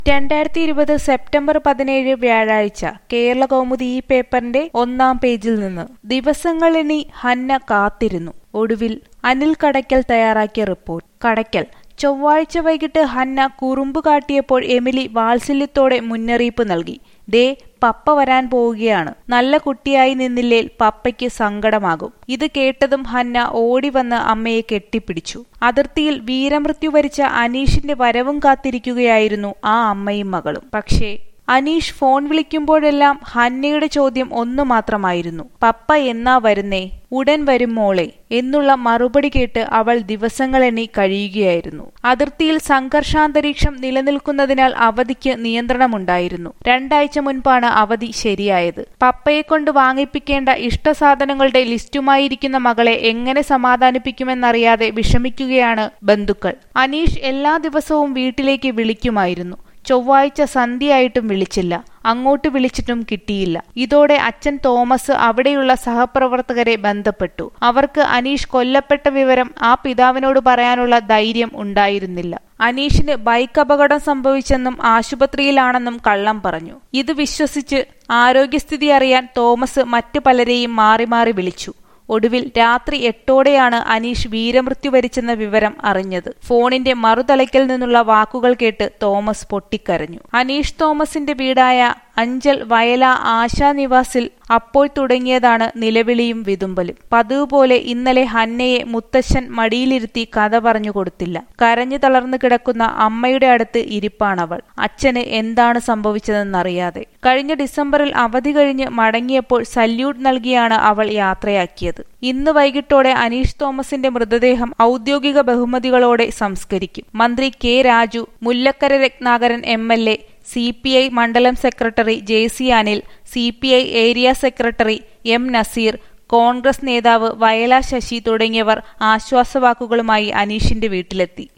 രണ്ടായിരത്തി ഇരുപത് സെപ്റ്റംബർ പതിനേഴ് വ്യാഴാഴ്ച കേരള കൗമുദി ഈ പേപ്പറിന്റെ ഒന്നാം പേജിൽ നിന്ന് ദിവസങ്ങളെണ്ണി ഹന്ന കാത്തിരുന്നു ഒടുവിൽ അനിൽ കടയ്ക്കൽ തയ്യാറാക്കിയ റിപ്പോർട്ട് കടയ്ക്കൽ ചൊവ്വാഴ്ച വൈകിട്ട് ഹന്ന കുറുമ്പ് കാട്ടിയപ്പോൾ എമിലി വാത്സല്യത്തോടെ മുന്നറിയിപ്പ് നൽകി ദേ പപ്പ വരാൻ പോവുകയാണ് നല്ല കുട്ടിയായി നിന്നില്ലേൽ പപ്പയ്ക്ക് സങ്കടമാകും ഇത് കേട്ടതും ഹന്ന ഓടി വന്ന് അമ്മയെ കെട്ടിപ്പിടിച്ചു അതിർത്തിയിൽ വീരമൃത്യു വരിച്ച അനീഷിന്റെ വരവും കാത്തിരിക്കുകയായിരുന്നു ആ അമ്മയും മകളും പക്ഷേ അനീഷ് ഫോൺ വിളിക്കുമ്പോഴെല്ലാം ഹന്നയുടെ ചോദ്യം ഒന്നു മാത്രമായിരുന്നു പപ്പ എന്നാ വരുന്നേ ഉടൻ വരും മോളെ എന്നുള്ള മറുപടി കേട്ട് അവൾ ദിവസങ്ങളെണ്ണി കഴിയുകയായിരുന്നു അതിർത്തിയിൽ സംഘർഷാന്തരീക്ഷം നിലനിൽക്കുന്നതിനാൽ അവധിക്ക് നിയന്ത്രണമുണ്ടായിരുന്നു രണ്ടാഴ്ച മുൻപാണ് അവധി ശരിയായത് പപ്പയെ കൊണ്ട് വാങ്ങിപ്പിക്കേണ്ട ഇഷ്ടസാധനങ്ങളുടെ ലിസ്റ്റുമായിരിക്കുന്ന മകളെ എങ്ങനെ സമാധാനിപ്പിക്കുമെന്നറിയാതെ വിഷമിക്കുകയാണ് ബന്ധുക്കൾ അനീഷ് എല്ലാ ദിവസവും വീട്ടിലേക്ക് വിളിക്കുമായിരുന്നു ചൊവ്വാഴ്ച സന്ധ്യയായിട്ടും വിളിച്ചില്ല അങ്ങോട്ട് വിളിച്ചിട്ടും കിട്ടിയില്ല ഇതോടെ അച്ഛൻ തോമസ് അവിടെയുള്ള സഹപ്രവർത്തകരെ ബന്ധപ്പെട്ടു അവർക്ക് അനീഷ് കൊല്ലപ്പെട്ട വിവരം ആ പിതാവിനോട് പറയാനുള്ള ധൈര്യം ഉണ്ടായിരുന്നില്ല അനീഷിന് ബൈക്ക് അപകടം സംഭവിച്ചെന്നും ആശുപത്രിയിലാണെന്നും കള്ളം പറഞ്ഞു ഇത് വിശ്വസിച്ച് ആരോഗ്യസ്ഥിതി അറിയാൻ തോമസ് മറ്റു പലരെയും മാറി മാറി വിളിച്ചു ഒടുവിൽ രാത്രി എട്ടോടെയാണ് അനീഷ് വീരമൃത്യു വരിച്ചെന്ന വിവരം അറിഞ്ഞത് ഫോണിന്റെ മറുതലയ്ക്കൽ നിന്നുള്ള വാക്കുകൾ കേട്ട് തോമസ് പൊട്ടിക്കരഞ്ഞു അനീഷ് തോമസിന്റെ വീടായ അഞ്ചൽ വയല ആശാനിവാസിൽ അപ്പോൾ തുടങ്ങിയതാണ് നിലവിളിയും വിതുമ്പലും പതിവ് പോലെ ഇന്നലെ ഹന്നയെ മുത്തശ്ശൻ മടിയിലിരുത്തി കഥ പറഞ്ഞു കൊടുത്തില്ല കരഞ്ഞു തളർന്നു കിടക്കുന്ന അമ്മയുടെ അടുത്ത് ഇരിപ്പാണവൾ അച്ഛന് എന്താണ് സംഭവിച്ചതെന്നറിയാതെ കഴിഞ്ഞ ഡിസംബറിൽ അവധി കഴിഞ്ഞ് മടങ്ങിയപ്പോൾ സല്യൂട്ട് നൽകിയാണ് അവൾ യാത്രയാക്കിയത് ഇന്ന് വൈകിട്ടോടെ അനീഷ് തോമസിന്റെ മൃതദേഹം ഔദ്യോഗിക ബഹുമതികളോടെ സംസ്കരിക്കും മന്ത്രി K Raju Mullakkara Ratnakaran M L A C P I മണ്ഡലം സെക്രട്ടറി J C Anil C P I area secretary M Naseer Congress നേതാവ് വയല ശശി തുടങ്ങിയവർ ആശ്വാസവാക്കുകളുമായി അനീഷിന്റെ വീട്ടിലെത്തി